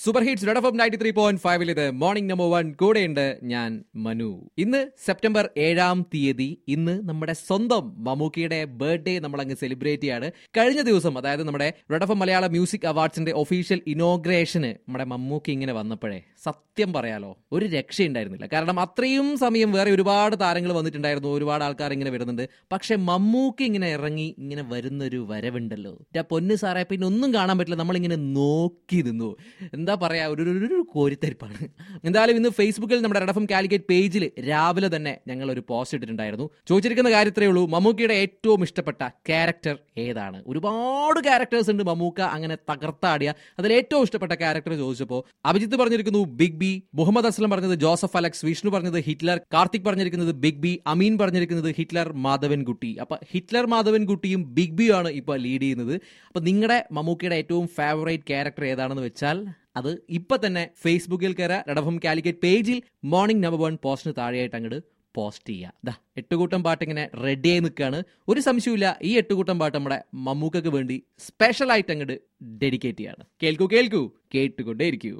super hits red F ninety three point ഫൈവിൽ ഇത് morning number one കൂടെയുണ്ട് ഞാൻ മനു ഇന്ന് സെപ്റ്റംബർ ഏഴാം തീയതി ഇന്ന് നമ്മുടെ സ്വന്തം മമ്മൂക്കിയുടെ ബർത്ത്ഡേ നമ്മൾ അങ്ങ് സെലിബ്രേറ്റ് ചെയ്യാണ് കഴിഞ്ഞ ദിവസം അതായത് നമ്മുടെ റെഡ് എഫ് മലയാള മ്യൂസിക് അവാർഡ്സിന്റെ ഒഫീഷ്യൽ ഇനോഗ്രേഷന് നമ്മുടെ മമ്മൂക്കി ഇങ്ങനെ വന്നപ്പോഴേ സത്യം പറയാലോ ഒരു രക്ഷയുണ്ടായിരുന്നില്ല കാരണം അത്രയും സമയം വേറെ ഒരുപാട് താരങ്ങൾ വന്നിട്ടുണ്ടായിരുന്നു ഒരുപാട് ആൾക്കാർ ഇങ്ങനെ വരുന്നുണ്ട് പക്ഷെ മമ്മൂക്കി ഇങ്ങനെ ഇറങ്ങി ഇങ്ങനെ വരുന്നൊരു വരവുണ്ടല്ലോ എന്റെ പൊന്ന് സാറേ പിന്നെ ഒന്നും കാണാൻ പറ്റില്ല നമ്മളിങ്ങനെ നോക്കി നിന്നു എന്താ പറയാ ഒരു ഒരു- ഒരു കോരിത്തരിപ്പാണ് എന്തായാലും ഇന്ന് ഫേസ്ബുക്കിൽ നമ്മുടെ റെഡഫം കാലിക്കേറ്റ് പേജിൽ രാവിലെ തന്നെ ഞങ്ങൾ ഒരു പോസ്റ്റ് ഇട്ടിട്ടുണ്ടായിരുന്നു ചോദിച്ചിരിക്കുന്ന കാര്യത്രേ ഉള്ളൂ മമ്മൂക്കിയുടെ ഏറ്റവും ഇഷ്ടപ്പെട്ട ക്യാരക്ടർ ഏതാണ് ഒരുപാട് ക്യാരക്ടേഴ്സ് ഉണ്ട് മമ്മൂക്ക അങ്ങനെ തകർത്താടിയ അതിൽ ഏറ്റവും ഇഷ്ടപ്പെട്ട ക്യാരക്ടർ ചോദിച്ചപ്പോൾ അഭിജിത്ത് പറഞ്ഞിരിക്കുന്നു ബിഗ് ബി മുഹമ്മദ് അസ്ലം പറഞ്ഞത് ജോസഫ് അലക്സ് വിഷ്ണു പറഞ്ഞത് ഹിറ്റ്ലർ കാർത്തിക് പറഞ്ഞിരിക്കുന്നത് ബിഗ് ബി അമീൻ പറഞ്ഞിരിക്കുന്നത് ഹിറ്റ്ലർ മാധവൻകുട്ടി അപ്പൊ ഹിറ്റ്ലർ മാധവൻകുട്ടിയും ബിഗ് ബിയും ആണ് ഇപ്പൊ ലീഡ് ചെയ്യുന്നത് അപ്പൊ നിങ്ങളുടെ മമ്മൂക്കയുടെ ഏറ്റവും ഫേവറേറ്റ് ക്യാരക്ടർ ഏതാണെന്ന് വെച്ചാൽ അത് ഇപ്പൊ തന്നെ ഫേസ്ബുക്കിൽ കയറാ റെഡഫം കാലിക്കറ്റ് പേജിൽ മോർണിംഗ് നമ്പർ വൺ പോസ്റ്റിന് താഴെയായിട്ട് അങ്ങോട്ട് പോസ്റ്റ് ചെയ്യുക ദാ എട്ടുകൂട്ടം പാട്ട് ഇങ്ങനെ റെഡി ആയി നിൽക്കുകയാണ് ഒരു സംശയമില്ല ഈ എട്ടുകൂട്ടം പാട്ട് നമ്മുടെ മമ്മൂക്കക്ക് വേണ്ടി സ്പെഷ്യൽ ആയിട്ട് അങ്ങോട്ട് ഡെഡിക്കേറ്റ് ചെയ്യാണ് കേൾക്കൂ കേൾക്കൂ കേട്ടുകൊണ്ടേ ഇരിക്കൂ